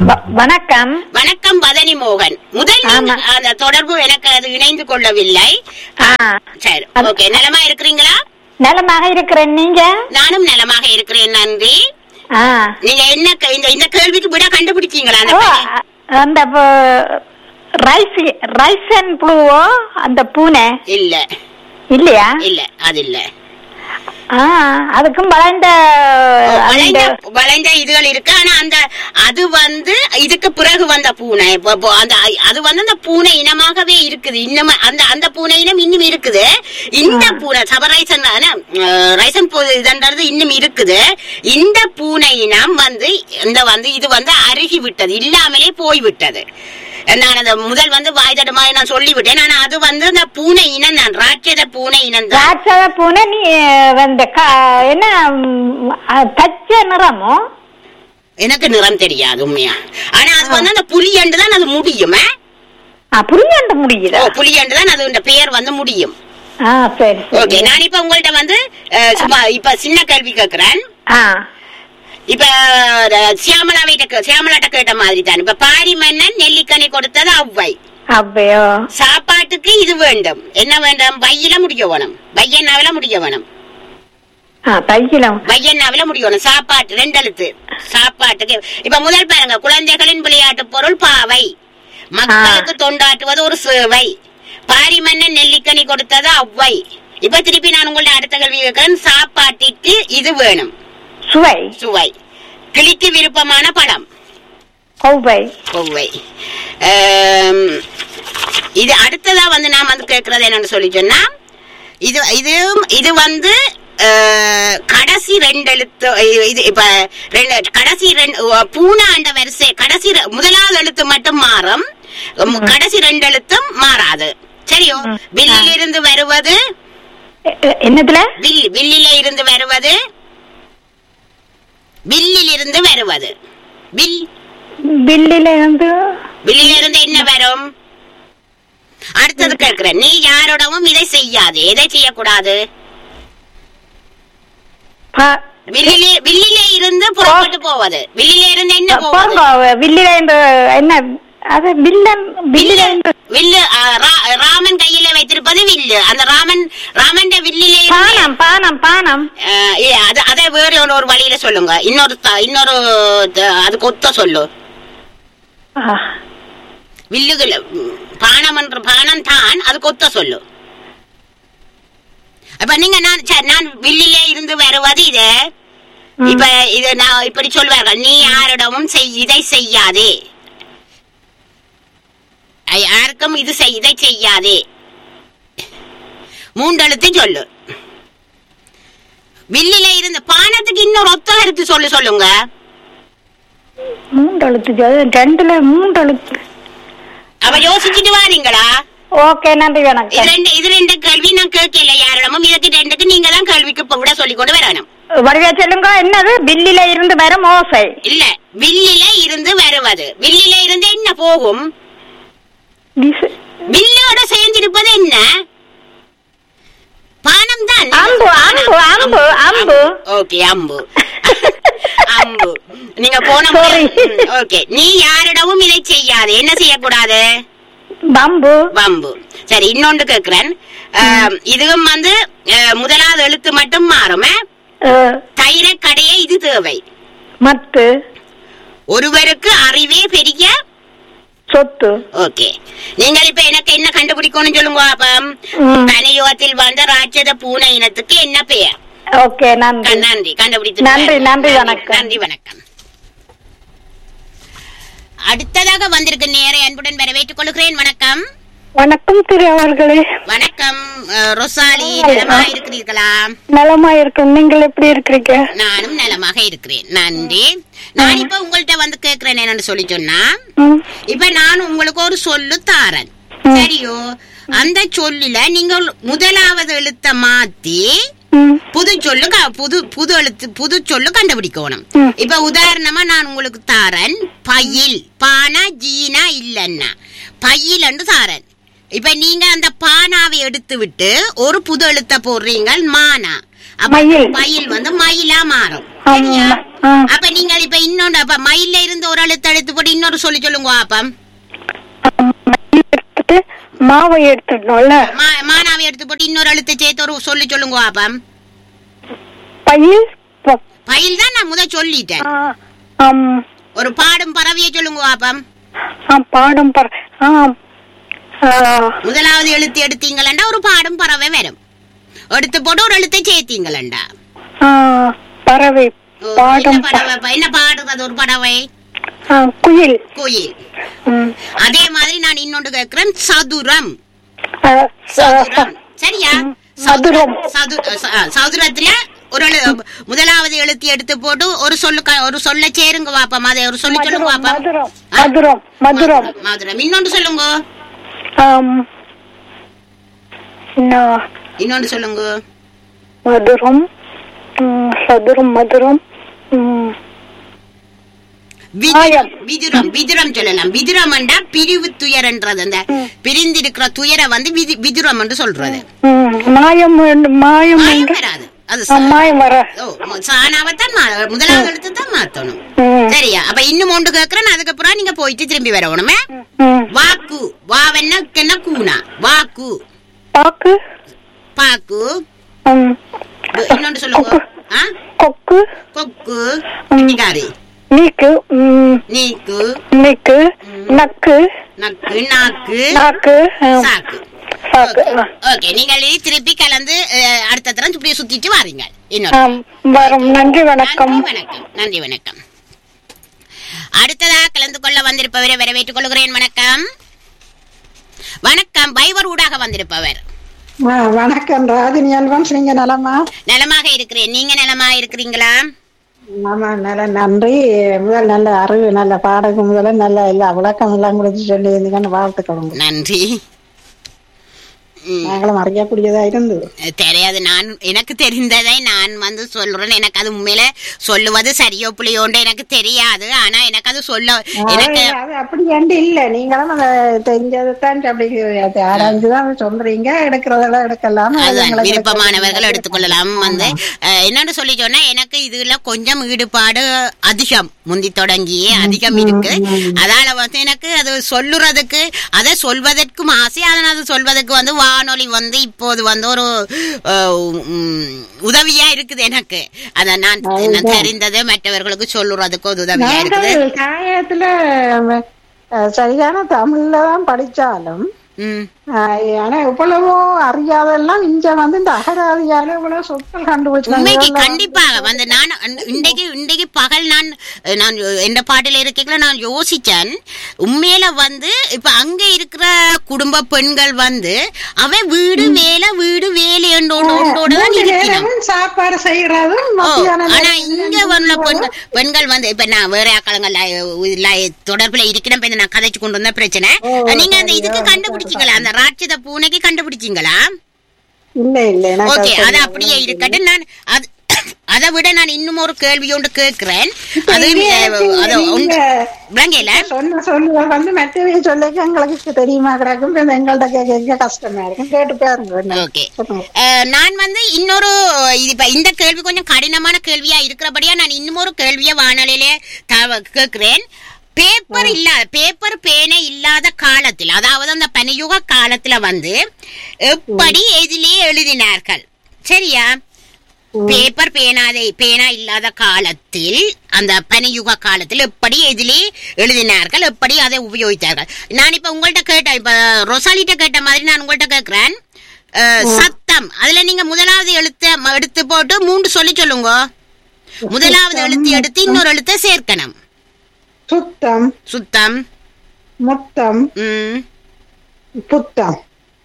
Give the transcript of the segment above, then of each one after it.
வ- வணக்கம் வணக்கம் வதனி மோகன் முதல் ஆமா. அந்த தொடர்பு எனக்கு அது இணைந்து கொள்ளவில்லை ஆ, சரி அது- ஓகே நலமா இருக்கிறீங்களா நலமாக இருக்கிறேன் நீங்க நானும் நலமாக இருக்கிறேன் நன்றி ஆ. நீங்க என்ன கே- இந்த இந்த கேள்விக்கு விட கண்டுபிடிச்சீங்களா அந்த ஓ, பையன்? அ- அந்த ப- ரைஸ் ரைசன் ப்ளூவோ அந்த பூனை இல்ல இல்லையா இல்ல அது இல்ல ஆ, அதுக்கும் வளர்ந்த வளைந்த அந்த வளைந்த இதுகள் இருக்கு ஆனா அந்த அது வந்து இதுக்கு பிறகு வந்த பூனை இப்ப- இப்ப அந்த அது வந்து அந்த பூனை இனமாகவே இருக்குது இன்னும் அந்த அந்த பூனை இனம் இன்னும் இருக்குது இந்த பூனை சபரைசன் ரைசன் பூ இதுன்றது இன்னும் இருக்குது இந்த பூனை இனம் வந்து இந்த வந்து இது வந்து அருகி விட்டது இல்லாமலே போய்விட்டது நான் அந்த முதல் வந்து வாய்தடமா நான் சொல்லிவிட்டேன் ஆனா அது வந்து அந்த பூனை இனம் தான் ராட்சத பூனை இனம் தான் ராட்சத பூனை நீ அந்த க- என்ன ம், அ, பச்சை நிறமோ எனக்கு நிறம் தெரியாது உண்மையா ஆனா அது வந்து அந்த புலியண்டு தான் அது முடியும் ஆ? ஆ, புரியண்ட முடியுதா ஓ புலியண்டு தான் அது இந்த பெயர் வந்து முடியும் ஆ சரி ஓகே சரி நான் இப்ப உங்கள்ட்ட வந்து அஹ், சும்மா இப்ப சின்ன கேள்வி கேக்குறேன் ஆ இப்ப அஹ், சியாமலாவிட்ட கே- சியாமலாட்ட கேட்ட மாதிரி தான் இப்ப பாரி மன்னன் நெல்லிக்கனி கொடுத்தது அவ்வை அப்படியோ சாப்பாட்டுக்கு இது வேண்டும் என்ன வேண்டும் வையில முடிய வேணும் வையன்னாவில முடிய வேணும் ஆ தைக்கலாம் வையன்னாவில முடியணும் சாப்பாட்டு ரெண்டு எழுத்து சாப்பாட்டுக்கு இப்ப முதல் பாருங்க குழந்தைகளின் விளையாட்டு பொருள் பாவை மக்களுக்கு தொண்டாற்றுவது ஒரு சேவை பாரி மன்னன் நெல்லிக்கனி கொடுத்தது அவ்வை இப்ப திருப்பி நான் உங்கள்ட்ட அடுத்த கேள்வி கேட்கிறேன் சாப்பாட்டிற்கு இது வேணும் சுவை சுவை கிளிக்கு விருப்பமான படம் கொவ்வை ஒவ்வை ஆம், இது அடுத்ததா வந்து நான் வந்து கேட்கறது என்னன்னு சொல்லி சொன்னா இது இது இது வந்து அஹ், கடைசி ரெண்டு எழுத்து இது- இது இப்ப ரெண்டு கடைசி ரெண்டு அஹ், பூனாண்ட வரிசை கடைசி ரெ- முதலாவது எழுத்து மட்டும் மாறும் உம், கடைசி ரெண்டு எழுத்தும் மாறாது சரியோ ம். வில்லிலிருந்து வருவது எ- எ- என்னதுல வில் வில்லில இருந்து வருவது வில்லில் இருந்து வருவது வில் பில்லில இருந்து வெளியில இருந்து என்ன வரும் அடுத்தது கேட்கிறேன் நீ யாரோடவும் இதை செய்யாது எதை செய்யக்கூடாது ப- வில்லிலே வில்லிலே இருந்து புறப்பட்டு போவது வில்லில இருந்து என்ன போவது பாருங்க வில்லில இருந்து என்ன அது வில்லன் வில்லில வில்லு இருந்து வில்லு ஆ, ரா- ராமன் கையில வைத்திருப்பது வில்லு அந்த ராமன் ராமன் வில்லிலே இருந்து பானம் பானம் பானம் ஆ, ஏ, அது அதை வேற ஒரு ஒரு வழியில சொல்லுங்க இன்னொரு த- இன்னொரு த- அதுக்கு ஒத்த சொல்லு ஆ, வில்லுகள் ம், பானம் என்ற பானம் தான் அதுக்கு ஒத்த சொல்லு அப்ப நீங்க நான் சரி, நான் வில்லிலே இருந்து வருவது இது ம். இப்ப இது நான் இப்படி சொல்வார்கள் நீ யாரிடமும் செய் இதை செய்யாதே ஐ- யாருக்கும் இது செய் இதை செய்யாதே மூன்றெழுத்து சொல்லு வில்லில இருந்து பானத்துக்கு இன்னொரு ஒத்த கருத்து சொல்லு சொல்லுங்க மூன்று எழுத்து ஜோ- ரெண்டுல மூன்று எழுத்து அவ யோசிச்சுட்டு வாரீங்களா ஓகே நன்றி இது வணக்கம் ரெண்டு இது ரெண்டு கேள்வி நான் கேட்கல யாரிடமும் இதுக்கு ரெண்டுக்கு நீங்க தான் கேள்விக்கு இப்ப விட சொல்லி கொண்டு வரணும் வடிவா சொல்லுங்க என்னது பில்லில இருந்து வரும் ஓசை இல்ல வில்லில இருந்து வருவது வில்லில இருந்து என்ன போகும் விசு- வில்லோட சேர்ந்திருப்பது என்ன பானம் தான் அம்பு அம்பு அம்பு அம்பு ஓகே அம்பு அம்பு நீங்க போன Sorry. ஓகே நீ யாரிடமும் இதை செய்யாது என்ன செய்யக்கூடாது பம்பு வம்பு சரி இன்னொன்று கேக்குறேன் ஆம், இதுவும் வந்து அஹ், முதலாவது எழுத்து மட்டும் மாறும் ஆ? அஹ், தயிர கடையே இது தேவை மத்து ஒருவருக்கு அறிவே பெரிய சொத்து ஓகே நீங்கள் இப்ப எனக்கு என்ன கண்டுபிடிக்கணும்னு சொல்லுங்க அப்ப ம். கனியுகத்தில் வந்த ராட்சத பூனை இனத்துக்கு என்ன பெயர் ஓகே நன்றி நன்றி கண்டுபிடித்து நன்றி, நன்றி, வணக்கம். நன்றி வணக்கம் அடுத்ததாக வந்திருக்க நேரை அன்புடன் வரவேற்றுக் கொள்கிறேன் வணக்கம் வணக்கம் திரு அவர்களே வணக்கம் அஹ், ரொசாலி நலமா இருக்கிறீர்களா நலமா இருக்கும் நீங்கள் எப்படி இருக்கிறீங்க நானும் நலமாக இருக்கிறேன் நன்றி நான் இப்ப உங்கள்ட்ட வந்து கேக்குறேன் என்னன்னு சொல்லி சொன்னா ம், இப்ப நான் உங்களுக்கு ஒரு சொல்லு தாரேன் ம். சரியோ அந்த சொல்லில நீங்கள் முதலாவது எழுத்த மாத்தி ம், புது சொல்லு க- புது புது எழுத்து புது சொல்லு கண்டுபிடிக்கணும் ம். இப்ப உதாரணமா நான் உங்களுக்கு தாரேன் பயில் பானா ஜீனா இல்லன்னா பயில் என்று தாரேன் இப்ப நீங்க அந்த பானாவை எடுத்து விட்டு ஒரு புது எழுத்த போடுறீங்க மானா அப்ப மயில். மயில் வந்து மயிலா மாறும் சரியா? ஆ. அப்ப நீங்கள் இப்ப இன்னொன்று அப்ப மயில்ல இருந்து ஒரு எழுத்து எடுத்து போட்டு இன்னொரு சொல்லி சொல்லுங்க அப்பம் எடுத்துட்டு மாவை எடுத்துடணும்ல மா- மானாவை எடுத்து போட்டு இன்னொரு எழுத்து சேர்த்து ஒரு சொல்லி சொல்லுங்க அப்பம் பயில் ப- பயில் தான் நான் முத சொல்லிட்டேன் ஆ, ஆம், ஒரு பாடும் பறவையை சொல்லுங்க அப்பம் ஆ, பாடும் பற ஆ, ஆ, முதலாவது எழுத்து எடுத்தீங்களா ஒரு பாடும் பறவை வரும் எடுத்து போட்டு ஒரு எழுத்தை சேர்த்தீங்களா ஆ, பறவை ஓ, என்ன பாடும் ப- பறவை ப- என்ன பாடுறது ஒரு பறவை ஆ, குயில் கோயில் ம், அதே மாதிரி நான் இன்னொன்று கேட்கிறேன் சதுரம் ஆ, சதுரம் சரியா ம், சதுரம். சது- ச- ஆ, சதுரத்துல ஒரு எழு- முதலாவது எழுத்து எடுத்து போட்டு ஒரு சொல்லு க- ஒரு சொல்ல சேருங்க பாப்பா அதை ஒரு சொல்லி சொல்லுங்க மதுரம் பாப்பா மதுரம் மதுரம் மதுரம் மதுரம் இன்னொன்று சொல்லுங்க ஆம், இன்னும் இன்னொன்று சொல்லுங்க மதுரம் ம், சதுரம் மதுரம் ம், விதுரம் மாயம். விதுரம் விதுரம் சொல்லலாம் விதுரம் என்றா பிரிவு துயரன்றது அந்த ம். பிரிந்திருக்கிற துயரை வந்து விதி- விதுரம் என்று சொல்றது ம், மாயம் என்று- மாயம் மாயம் என்று வராது அது ஆ, மாயம் வர ஓ சாணாவைத்தான் மா- முதலாவது எழுத்து தான் மாத்தணும் ம், சரியா அப்ப இன்னும் ஒன்று கேக்குறேன் அதுக்கப்புறம் நீங்க போயிட்டு திரும்பி வரணுமே ம். வாக்கு வாவென்ன என்ன கூனா வாக்கு பாக்கு பாக்கு ம், இன்னொன்று சொல்லுங்க ஆ? கொக்கு கொக்கு ம். குட்டிக்காரி நீக்கு ம், நீக்கு நீக்கு நக்கு நக்கு நாக்கு நாக்கு ம், சாக்கு சாக்கு ஆ. ஓகே நீங்கள் இனி திருப்பி கலந்து அஹ், அடுத்த தரம் இப்படி சுத்திட்டு வாரீங்க இன்னொரு ஆம், வரும் நன்றி வணக்கம் நன்றி வணக்கம் நன்றி வணக்கம் அடுத்ததாக கலந்து கொள்ள வந்திருப்பவரை வரவேற்றுக் கொள்கிறேன் வணக்கம் வணக்கம் பைவர் ஊடாக வந்திருப்பவர் ஆ, வணக்கம் ராஜினி அல்வான்ஸ் நீங்க நலமா நலமாக இருக்கிறேன் நீங்க நலமாக இருக்கிறீங்களா ஆமா நல்ல நன்றி முதல் நல்ல அறிவு நல்ல பாடகு முதல்ல நல்ல எல்லா விளக்கம் எல்லாம் கொடுத்து சொல்லி இருந்தீங்கன்னு வாழ்த்துக்கள் நன்றி ம், நாங்களும் அறியக்கூடியதா இருந்தது தெரியாது நான் எனக்கு தெரிந்ததை நான் வந்து சொல்றேன் எனக்கு அது உண்மையில சொல்லுவது சரியோ புள்ளியோண்டு எனக்கு தெரியாது ஆனா எனக்கு அது சொல்ல எனக்கு அது- அது அப்படி ஏண்டு இல்ல நீங்களும் அதை தெரிஞ்சதைத்தான் அப்படி அதை ஆராய்ஞ்சுதான் சொல்றீங்க எடுக்கிறதெல்லாம் எடுக்கலாம் அது அதுதான் எங்களுக்கு விருப்பமானவர்கள் எடுத்துக்கொள்ளலாம் வந்து அஹ், என்னன்னு சொல்லி சொன்னா எனக்கு இதுல கொஞ்சம் ஈடுபாடு அதிகம் முந்தி தொடங்கியே அதிகம் இருக்கு அதால வந்து எனக்கு அது சொல்லுறதுக்கு அதை சொல்வதற்கும் ஆசை அதனால் அது சொல்வதற்கு வந்து வானொலி வந்து இப்போது வந்து ஒரு அஹ், உம், உதவியா இருக்குது எனக்கு அத நான் நான் தெரிந்தது மற்றவர்களுக்கு சொல்லுறதுக்கு ஒரு உதவியா இருக்குது நாங்கள் காயத்துல அஹ், சரியான தமிழ்ல தான் படிச்சாலும் ம் ஆஹ் ஆனா இவ்வளவோ அறியாதெல்லாம் இங்க வந்து இந்த அகராதியால இவ்வளவு சொற்கள் கண்டுபிடிச்சாங்க உண்மைக்கு கண்டிப்பாக வந்து நான் அந்த- இன்றைக்கு இன்றைக்கு பகல் நான் அஹ், நான் எந்த பாட்டில இருக்கல நான் யோசிச்சேன் உண்மையில வந்து இப்ப அங்க இருக்கிற குடும்ப பெண்கள் வந்து அவன் வீடு வேலை வீடு வேலை என்றோட ஒன்றோட தான் மூன்று இருக்கிறான் நேரமும் சாப்பாடு செய்யறதும் ஓ, மத்தியான ஆனா நேரம் இங்க உள்ள பெண்கள் பெண்கள் வந்து இப்ப நான் வேற ஆக்களங்கள்ல இல்ல தொடர்புல இருக்கிறேன் இப்ப இந்த நான் கதைச்சு கொண்டு வந்த பிரச்சனை நீங்க அந்த இதுக்கு கண்டுபிடிச்சீங்களா அந்த ராட்சத பூனைக்கு கண்டுபிடிச்சீங்களா இல்ல இல்ல எனக்கு ஓகே அது அது அப்படியே இருக்கட்டும் நான் அது அதை விட நான் இன்னும் ஒரு கேள்வி ஒன்று கேட்கிறேன் அது இதே அஹ், இடத்துல அது நீங்க உங்க- விளங்கல சொன்ன சொல்லுவ வந்து மற்றவைய சொல்லிக்க எங்களுக்கு தெரியுமா கிடக்கும் இப்ப எங்கள்ட்ட கேட்க கஷ்டமா இருக்கும் கேட்டு பாருங்க என்ன. ஓகே சொல்லுங்க. அஹ், நான் வந்து இன்னொரு இது இப்ப இந்த கேள்வி கொஞ்சம் கடினமான கேள்வியா இருக்கிறபடியா நான் இன்னும் கேள்வியை வானொலியிலே த- கேட்கிறேன் பேப்பர் இல்லாத பேப்பர் பேனை இல்லாத காலத்தில் அதாவது அந்த பனியுக காலத்துல வந்து எப்படி எதிலே எழுதினார்கள் சரியா பேப்பர் பேனாதை பேனா இல்லாத காலத்தில் அந்த பனியுக காலத்தில் எப்படி எதிலே எழுதினார்கள் எப்படி அதை உபயோகித்தார்கள் நான் இப்ப உங்கள்ட்ட கேட்டேன் இப்ப ரொசாலிட்ட கேட்ட மாதிரி நான் உங்கள்ட்ட கேட்கிறேன் அஹ், சத்தம் அதுல நீங்க முதலாவது எழுத்த ம- எடுத்து போட்டு மூன்று சொல்லி சொல்லுங்க முதலாவது எழுத்து எடுத்து இன்னொரு எழுத்தை சேர்க்கணும் சுத்தம் சுத்தம் முத்தம் ம் புத்தம்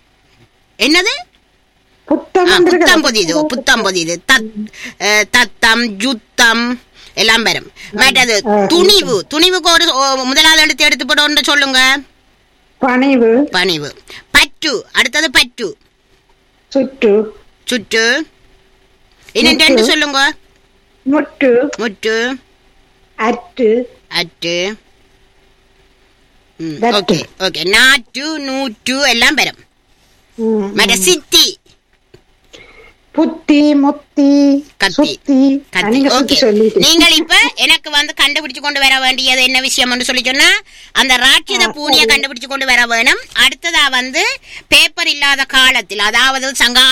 என்னது புத்தம் ஆ, என்று புத்தம் கிடக்கு. புதிது புத்தம் புதிது தத் அஹ், தத்தம் ஜுத்தம் எல்லாம் வரும் மற்றது துணிவு துணிவுக்கு ஒரு ஓ, முதலாவது எழுத்து எடுத்து போட்டு ஒன்று சொல்லுங்க பணிவு பணிவு பற்று அடுத்தது பற்று சுற்று சுற்று இன்னும் முற்று. ரெண்டு சொல்லுங்க முட்டு முற்று அற்று அற்று வெட்டு. ஓகே ஓகே நாற்று நூற்று எல்லாம் வரும் ம். மற்ற சித்தி புத்தி முத்தி கத்தி. சுத்தி கத்தி. நீங்க சுத்தி Okay. சொல்லிட்டு நீங்கள் இப்ப எனக்கு வந்து கண்டுபிடிச்சு கொண்டு வர வேண்டியது என்ன விஷயம் சொல்லி சொன்னா அந்த ராட்சத பூனையை கண்டுபிடிச்சு கொண்டு வர வேணும் அடுத்ததா வந்து பேப்பர் இல்லாத காலத்தில் அதாவது சங்க